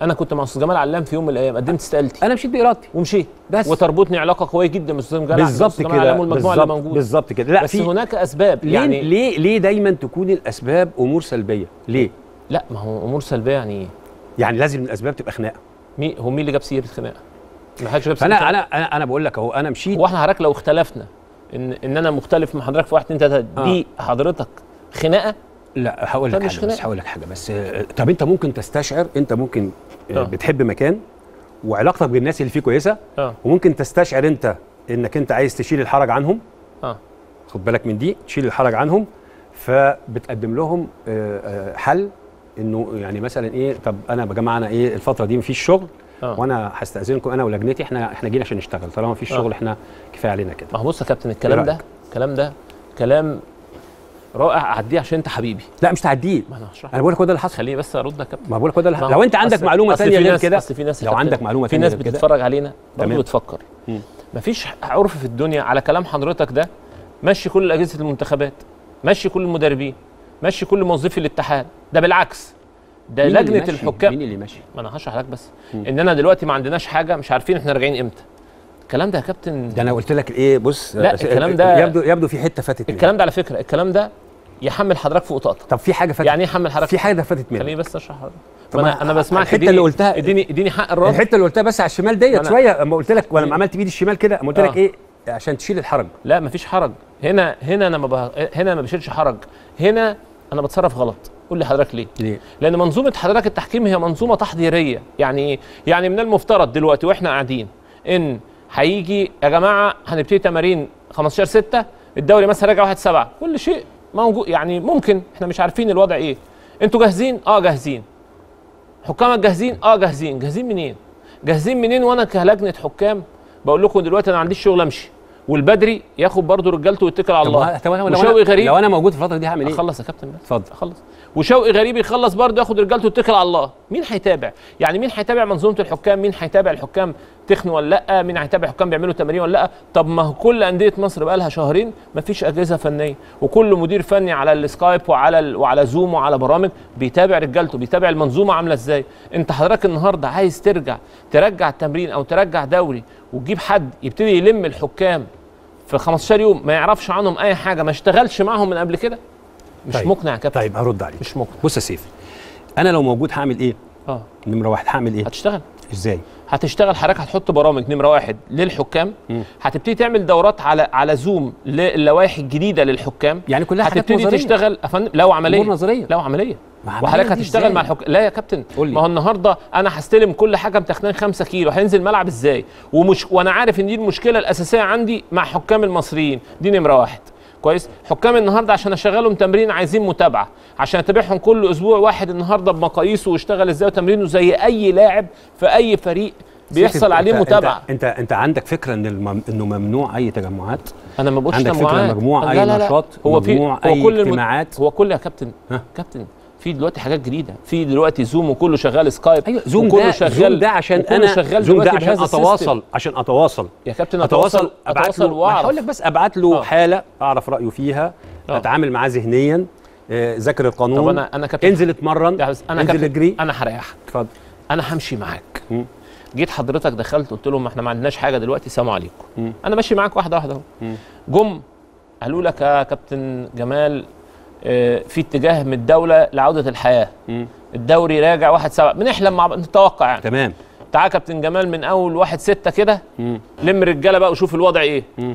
انا كنت مع استاذ جمال علام في يوم من الايام قدمت استقالتي انا مشيت بارادتي ومشيت بس. وتربطني علاقه قويه جدا باستاذ جمال بالظبط أستاذ جمال كده علام والمجموعه اللي بالظبط موجوده بالظبط كده لا بس في هناك اسباب ليه يعني ليه ليه دايما تكون الاسباب امور سلبيه ليه لا ما هو امور سلبيه يعني ايه يعني لازم الاسباب تبقى خناقه مين هو مين اللي جاب سيره خناقه ما حدش جاب سيره فانا خناقة. انا انا انا بقول لك اهو انا مشيت هو احنا حضرتك لو اختلفنا ان ان انا مختلف مع حضرتك في واحد اتنين تلاته آه. دي حضرتك خناقه لا هقول طب لك مش حاجه بس خناقة. هقول لك حاجه بس آه، طب انت ممكن تستشعر انت ممكن آه، آه. بتحب مكان وعلاقتك بالناس اللي فيه كويسه اه وممكن تستشعر انت انك انت عايز تشيل الحرج عنهم اه خد بالك من دي تشيل الحرج عنهم فبتقدم لهم آه، آه، حل انه يعني مثلا ايه طب انا يا جماعه انا ايه الفتره دي مفيش شغل اه وانا هستاذنكم انا ولجنتي احنا احنا جينا عشان نشتغل طالما مفيش آه. شغل احنا كفايه علينا كده ما هو بص يا كابتن الكلام إيه ده رأيك؟ الكلام ده كلام رائع اعديه عشان انت حبيبي لا مش تعديل ما انا هشرح انا بقول لك هو ده اللي حصل خليني بس ارد يا كابتن ما بقول لك هو ده اللي ما حصل. هو لو انت عندك أصل- معلومه أصل ثانيه في غير ناس- كده اصل في ناس يا لو كابتن، عندك معلومه في تانية ناس غير كده بتتفرج علينا برضه تمام. بتفكر مم. مفيش عرف في الدنيا على كلام حضرتك ده مشي كل اجهزه المنتخبات مشي كل المدربين مشي كل موظفي الاتحاد ده بالعكس ده مين اللي لجنه ماشي؟ الحكام مين اللي ماشي ما انا هشرح لك بس مم. اننا دلوقتي ما عندناش حاجه مش عارفين احنا راجعين امتى الكلام ده يا كابتن ده انا قلت لك ايه بص لا، آه، الكلام ده- يبدو يبدو في حته فاتت منك. الكلام ده على فكره الكلام ده يحمل حضرتك فوق طاقتك طب في حاجه فاتت يعني ايه يحمل حضرتك في حاجه فاتت منك خليني بس اشرح حضرتك طب انا ما انا بسمعك الحتة اديني- اللي قلتها- اديني اديني حق الرد الحته اللي قلتها بس على الشمال ديت أنا- شويه اما قلت لك وانا مم. عملت بايدي الشمال كده اما قلت لك آه. ايه عشان تشيل الحرج لا مفيش حرج هنا هنا انا ما بها... هنا ما بشيلش حرج هنا انا بتصرف غلط قول لي حضرتك ليه ليه لان منظومه حضرتك التحكيم هي منظومه تحضيريه يعني ايه يعني من المفترض دلوقتي واحنا قاعدين ان هيجي يا جماعه هنبتدي تمارين 15 6 الدوري مثلا راجع 1 7 كل شيء موجود يعني ممكن احنا مش عارفين الوضع ايه انتوا جاهزين اه جاهزين حكامك جاهزين اه جاهزين جاهزين منين جاهزين منين وانا كلجنه حكام بقول لكم دلوقتي انا ما عنديش شغل امشي والبدري ياخد برضه رجالته ويتكل على طب الله ما- طب لو وشوقي انا غريب لو انا موجود في الفتره دي هعمل ايه اخلص يا كابتن بس اتفضل اخلص وشوقي غريب يخلص برضه ياخد رجالته ويتكل على الله مين هيتابع يعني مين هيتابع منظومه الحكام مين هيتابع الحكام تخنوا ولا لا مين هيتابع الحكام بيعملوا تمارين ولا لا طب ما هو كل انديه مصر بقى لها شهرين ما فيش اجهزه فنيه وكل مدير فني على السكايب وعلى ال... وعلى زوم وعلى برامج بيتابع رجالته بيتابع المنظومه عامله ازاي انت حضرتك النهارده عايز ترجع ترجع التمرين او ترجع دوري وتجيب حد يبتدي يلم الحكام في 15 يوم ما يعرفش عنهم اي حاجه ما اشتغلش معاهم من قبل كده مش طيب. مقنع يا كابتن طيب هرد عليك مش مقنع بص يا سيف انا لو موجود هعمل ايه اه نمره واحد هعمل ايه هتشتغل ازاي هتشتغل حضرتك هتحط برامج نمره واحد للحكام مم. هتبتدي تعمل دورات على على زوم للوائح الجديده للحكام يعني كلها حاجات هتبتدي نظرية. تشتغل يا فندم لو عمليه امور نظريه لو عمليه ما عملية وحضرتك دي هتشتغل إزاي؟ مع الحكام لا يا كابتن قول لي. ما هو النهارده انا هستلم كل حاجه بتخنان 5 كيلو هينزل ملعب ازاي ومش وانا عارف ان دي المشكله الاساسيه عندي مع حكام المصريين دي نمره واحد كويس حكام النهارده عشان اشغلهم تمرين عايزين متابعه عشان اتابعهم كل اسبوع واحد النهارده بمقاييسه ويشتغل ازاي وتمرينه زي اي لاعب في اي فريق بيحصل سيف، عليه أنت- متابعه انت انت, انت عندك فكره ان المم... انه ممنوع اي تجمعات انا ما بقولش عندك فكرة تجمعات. مجموع لا أي لا لا. نشاط، هو في مجموع هو أي كل الم- اجتماعات؟ هو كل يا كابتن ها؟ كابتن في دلوقتي حاجات جديده في دلوقتي زوم وكله شغال سكايب ايوه زوم وكله ده شغال زوم ده عشان وكله انا شغال زوم ده دلوقتي عشان بهذا السيستم. اتواصل عشان اتواصل يا كابتن اتواصل اتواصل ابعت اتواصل له ما واعرف هقول لك بس ابعت له آه. حاله اعرف رايه فيها آه. اتعامل معاه ذهنيا آه، ذاكر القانون طب انا انا كابتن انزل اتمرن يا بس انا انزل كابتن اجري انا هريحك اتفضل انا همشي معاك مم. جيت حضرتك دخلت قلت لهم احنا ما عندناش حاجه دلوقتي سلام عليكم مم. انا ماشي معاك واحده واحده اهو مم. جم قالوا لك يا كابتن جمال آه، في اتجاه من الدوله لعوده الحياه مم. الدوري راجع واحد سبعة بنحلم مع بعض نتوقع يعني تمام تعال يا كابتن جمال من اول واحد ستة كده مم. لم رجاله بقى وشوف الوضع ايه مم.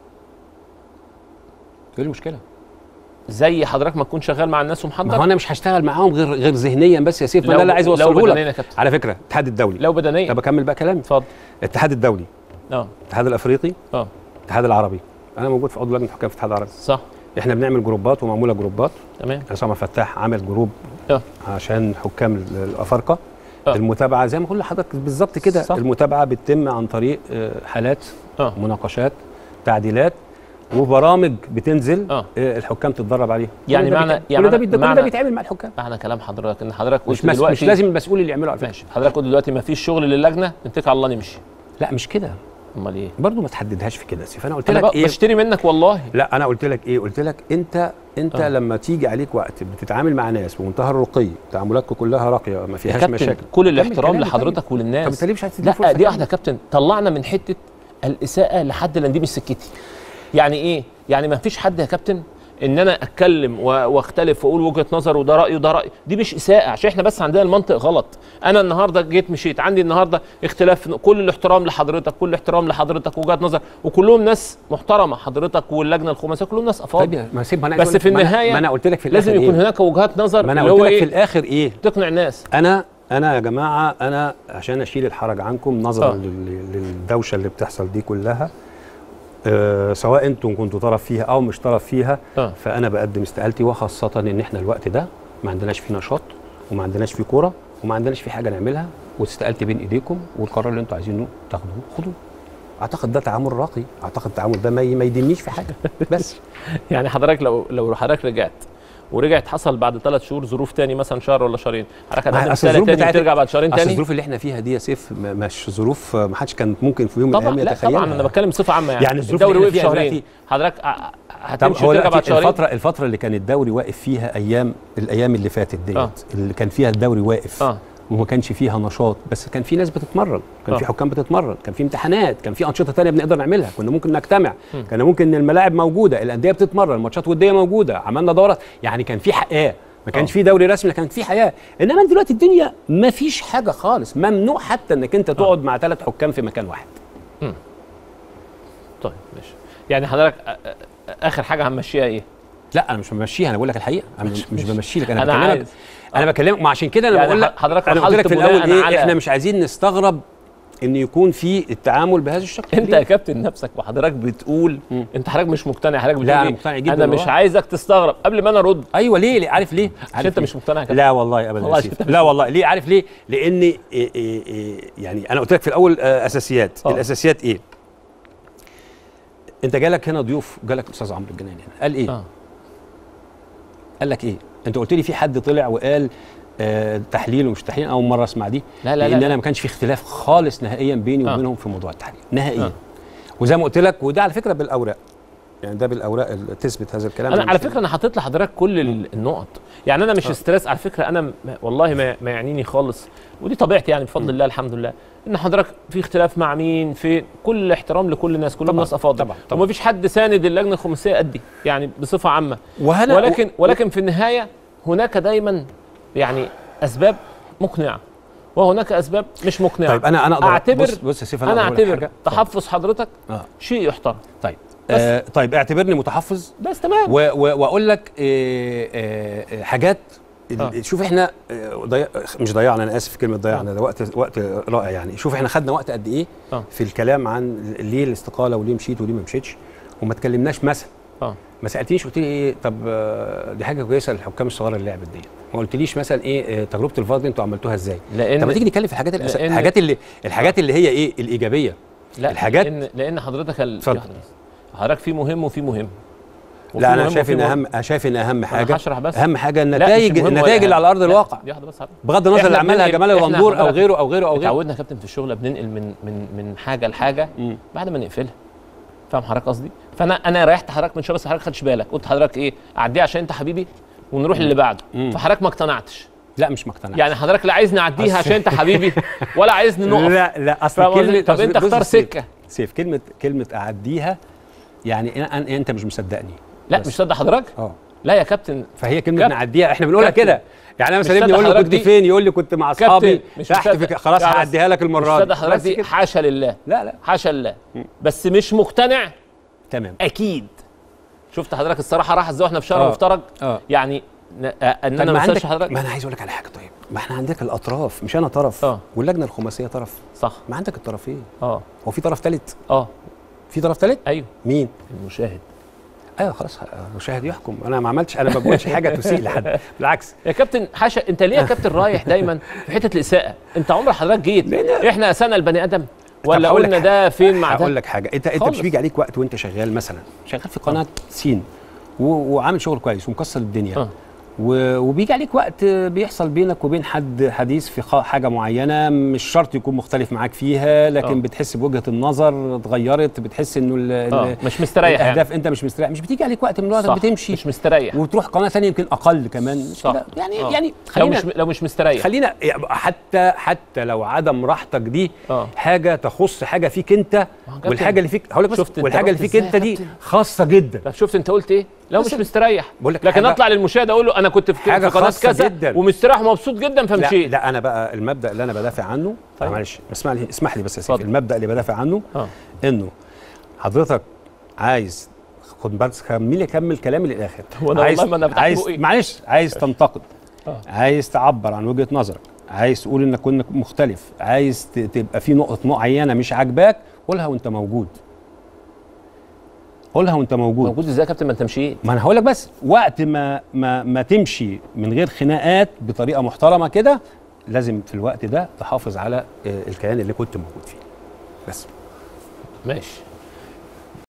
ايه المشكله زي حضرتك ما تكون شغال مع الناس ما هو ومحضر انا مش هشتغل معاهم غير غير ذهنيا بس يا سيف ما لو- ده اللي عايز لو اوصله بدنيا يا لك كابتن. على فكره الاتحاد الدولي لو بدنيا طب اكمل بقى كلامي اتفضل الاتحاد الدولي اه الاتحاد الافريقي اه الاتحاد العربي انا موجود في عضو لجنه حكام في الاتحاد العربي صح احنا بنعمل جروبات ومعموله جروبات تمام عصام فتاح عمل جروب اه عشان حكام ال- الافارقه آه. المتابعه زي ما بقول لحضرتك بالظبط كده صح. المتابعه بتتم عن طريق آه، حالات اه مناقشات تعديلات وبرامج بتنزل اه آه، الحكام تتدرب عليها يعني كل ده معنى- بيتعمل- يعني كل ده معنى- بيت- كل ده معنى- بيتعمل مع الحكام معنى كلام حضرتك ان حضرتك مش قلت مس... دلوقتي مش لازم المسؤول اللي يعمله على فكره ماشي حضرتك قلت دلوقتي ما فيش شغل للجنه نتكل على الله نمشي لا مش كده امال ايه برضه ما تحددهاش في كده يا سيف انا قلت انا لك بقى ايه بشتري منك والله لا انا قلت لك ايه قلت لك انت انت آه. آه. لما تيجي عليك وقت بتتعامل مع ناس بمنتهى الرقي تعاملاتكم كلها راقيه ما يا فيهاش كابتن مشاكل كل كمل الاحترام كلامي لحضرتك طب وللناس انت ليه مش عايز تديني لا فرصة دي واحده كمل؟ يا كابتن طلعنا من حته الاساءه لحد لان دي مش سكتي يعني ايه يعني ما فيش حد يا كابتن ان انا اتكلم و- واختلف واقول وجهه نظر وده رايي وده رايي دي مش اساءه عشان احنا بس عندنا المنطق غلط انا النهارده جيت مشيت عندي النهارده اختلاف في- كل الاحترام لحضرتك كل احترام لحضرتك وجهات نظر وكلهم ناس محترمه حضرتك واللجنه الخماسيه كلهم ناس طيب افاضل يا- ما سيب ما أنا بس أقول لك- في ما أنا- النهايه ما انا قلت لك في لازم الآخر يكون إيه؟ هناك وجهات نظر ما انا اللي قلت هو لك في ايه الاخر ايه تقنع الناس انا انا يا جماعه انا عشان اشيل الحرج عنكم نظرا آه. لل- للدوشه اللي بتحصل دي كلها آه سواء انتم كنتوا طرف فيها او مش طرف فيها آه. فانا بقدم استقالتي وخاصه ان احنا الوقت ده ما عندناش فيه نشاط وما عندناش فيه كوره وما عندناش فيه حاجه نعملها واستقالتي بين ايديكم والقرار اللي انتوا عايزينه تاخدوه خدوه اعتقد ده تعامل راقي اعتقد التعامل ده ما ي- ما يدينيش في حاجه بس يعني حضرتك لو لو حضرتك رجعت ورجعت حصل بعد ثلاث شهور ظروف تاني مثلا شهر ولا شهرين حضرتك ما هي هتقدم أصل رساله الظروف تاني بتاعت- وترجع بعد شهرين اصل تاني الظروف اللي احنا فيها دي يا سيف م- مش ظروف ما حدش كان ممكن في يوم من طبعا الايام لا يتخيلها طبعا انا بتكلم بصفه عامه يعني, يعني الظروف الدوري اللي وقف فيها شهرين دلوقتي- حضرتك ع- طب هتمشي هو وترجع دلوقتي بعد شهرين الفترة الفترة اللي كان الدوري واقف فيها أيام الأيام اللي فاتت ديت آه. اللي كان فيها الدوري واقف اه وما كانش فيها نشاط بس كان في ناس بتتمرن كان آه. في حكام بتتمرن كان في امتحانات كان في أنشطة تانية بنقدر نعملها كنا ممكن نجتمع م. كان ممكن إن الملاعب موجودة الأندية بتتمرن ماتشات ودية موجودة عملنا دورات يعني كان في حياة ما كانش آه. في دوري رسمي كانت في حياه انما دلوقتي الدنيا ما فيش حاجه خالص ممنوع حتى انك انت تقعد مع ثلاث حكام في مكان واحد طيب ماشي يعني حضرتك آ- آ- اخر حاجه هنمشيها ايه لا انا مش بمشيها انا بقول لك الحقيقه انا مش, مش بمشي لك انا, انا بكلمك عايز انا بكلمك ما عشان كده انا يعني بقول لك حضرتك انا قلت لك في رحلت الاول بناء ايه على- احنا مش عايزين نستغرب ان يكون في التعامل بهذا الشكل انت يا كابتن نفسك وحضرتك بتقول مم. انت حضرتك مش مقتنع حضرتك بتقول لا، أنا إيه؟ مقتنع جداً انا مش والله. عايزك تستغرب قبل ما انا ارد ايوه ليه, ليه عارف ليه عشان عارف انت ليه؟ مش مقتنع يا كابتن لا والله ابدا والله يا عشان سيف. انت مش لا والله ليه عارف ليه لان إيه إيه إيه يعني انا قلت لك في الاول آه، اساسيات آه. الاساسيات ايه انت جالك هنا ضيوف جالك الاستاذ عمرو الجناني هنا قال ايه اه قال لك ايه انت قلت لي في حد طلع وقال آه تحليل ومش تحليل اول مره اسمع دي لا لا لان لا, انا لا. ما كانش في اختلاف خالص نهائيا بيني آه. وبينهم في موضوع التحليل نهائيا آه. وزي ما قلت لك وده على فكره بالاوراق يعني ده بالاوراق اللي تثبت هذا الكلام انا على مش- فكره انا حاطط لحضرتك كل ال- النقط يعني انا مش آه. ستريس على فكره انا م- والله ما, ما يعنيني خالص ودي طبيعتي يعني بفضل الله الحمد لله ان حضرتك في اختلاف مع مين في كل احترام لكل الناس كلهم طبعاً، ناس افاضل طبعاً، طبعاً. وما فيش حد ساند اللجنه الخماسيه قدي يعني بصفه عامه وهنا ولكن ولكن في النهايه هناك دايما يعني اسباب مقنعه وهناك اسباب مش مقنعه طيب انا انا أقدر اعتبر بص, بص يا سيف انا أقدر أقول لك اعتبر حاجة؟ تحفظ حضرتك آه. شيء يحترم طيب بس. آه طيب اعتبرني متحفظ بس تمام و- و- واقول لك آه آه آه، حاجات آه. شوف احنا آه، ضيع مش ضيعنا انا اسف في كلمه ضيعنا ده وقت وقت رائع يعني شوف احنا خدنا وقت قد ايه آه. في الكلام عن ليه الاستقاله وليه مشيت وليه ما مشيتش وما اتكلمناش مثلا اه ما سالتنيش قلت لي ايه طب آه، دي حاجه كويسه للحكام الصغار اللي لعبت دي ما قلتليش مثلا ايه آه، تجربه الفار دي انتوا عملتوها ازاي لان طب ما تيجي نتكلم في الحاجات الأس... لأن- الحاجات اللي الحاجات اللي هي ايه الايجابيه لا الحاجات- لان لان حضرتك ال... اتفضل. واحدة بس. حضرتك في مهم وفي مهم وفي لا انا مهم شايف وفي ان مهم. اهم انا شايف ان اهم أنا حاجه هشرح بس اهم حاجه لا، مش النتائج مهم ولا النتائج اللي أهم. على ارض لا، الواقع دي واحده بس حضرتك. بغض النظر إحنا اللي عملها بننقل- جمال إحنا الغندور او حضرتك غيره او غيره او غيره اتعودنا يا كابتن في الشغل بننقل من من من حاجه لحاجه مم. بعد ما نقفلها فاهم حضرتك قصدي فانا انا ريحت حضرتك من شويه بس حضرتك خدش بالك قلت حضرتك ايه اعديها عشان انت حبيبي ونروح للي بعده مم. فحضرتك ما اقتنعتش لا مش مقتنع يعني حضرتك لا عايز نعديها أصل- عشان انت حبيبي ولا عايزني نقف لا لا اصل فاهم قصدي؟ كلمه طب أصل انت بص اختار سيف، سكه سيف كلمه كلمه اعديها يعني أنا أنا انت مش مصدقني لا بس. مش صدق حضرتك اه لا يا كابتن فهي كلمه كابتن. نعديها احنا بنقولها كابتن. كده يعني انا مش مثلا ابني صدق يقول له حضرتك كنت دي. فين يقول لي كنت مع اصحابي كابتن مش تحت مصدق. في ك- خلاص لا، بس- هعديها لك مش المره دي صدق حضرتك بس دي كده. حاشا لله لا لا حاشا لله بس مش مقتنع تمام اكيد شفت حضرتك الصراحه راح ازاي واحنا في شهر آه. مفترج اه يعني ن- آه، ان طب انا ما ما عندك انساش حضرتك ما انا عايز اقول لك على حاجه طيب ما احنا عندك الاطراف مش انا طرف آه. واللجنه الخماسيه طرف صح ما عندك الطرفين اه هو في طرف ثالث اه في طرف ثالث ايوه مين المشاهد ايوه خلاص المشاهد يحكم انا ما عملتش انا ما بقولش حاجه تسيء لحد بالعكس يا كابتن حاشا انت ليه يا كابتن رايح دايما في حته الاساءه انت عمر حضرتك جيت لأن- احنا اسانا البني ادم ولا هقول لك قلنا حاجة. ده فين مع هقول ده لك حاجه انت انت خالص. مش بيجي عليك وقت وانت شغال مثلا شغال في قناه سين و- وعامل شغل كويس ومكسر الدنيا آه. و- وبيجي عليك وقت بيحصل بينك وبين حد حديث في خ- حاجه معينه مش شرط يكون مختلف معاك فيها لكن آه. بتحس بوجهه النظر اتغيرت بتحس انه ال- اه ال- مش مستريح يعني الاهداف انت مش مستريح مش بتيجي عليك وقت من الوقت صح بتمشي مش مستريح وتروح قناه ثانيه يمكن اقل كمان مش صح. كده؟ يعني آه. يعني لو خلينا مش لو مش مستريح خلينا حتى حتى لو عدم راحتك دي اه حاجه تخص حاجه فيك انت ما هو كابتن، والحاجه اللي فيك هقول لك بس شفت انت والحاجه اللي رحت فيك ازاي انت يا دي كابتن؟ خاصه جدا طب شفت انت قلت ايه لو بس- مش مستريح بقول لك لكن حاجة- اطلع للمشاهد اقول له انا كنت في حاجة في قناه خاصة كذا جدا. ومستريح ومبسوط جدا لا, فمشيت لا انا بقى المبدا اللي انا بدافع عنه طيب. معلش اسمع لي اسمح لي بس يا سيدي اتفضل. المبدا اللي بدافع عنه اه انه حضرتك عايز خد بس خليني اكمل كلامي للاخر هو أنا عايز والله ما أنا فتحت عايز بقي. معلش عايز تنتقد آه. عايز تعبر عن وجهه نظرك عايز تقول انك كنت مختلف عايز ت- تبقى في نقطه معينه مش عاجباك قولها وانت موجود قولها وانت موجود موجود ازاي يا كابتن ما انت مشيت ما انا هقول لك بس وقت ما ما ما تمشي من غير خناقات بطريقه محترمه كده لازم في الوقت ده تحافظ على آه، الكيان اللي كنت موجود فيه بس ماشي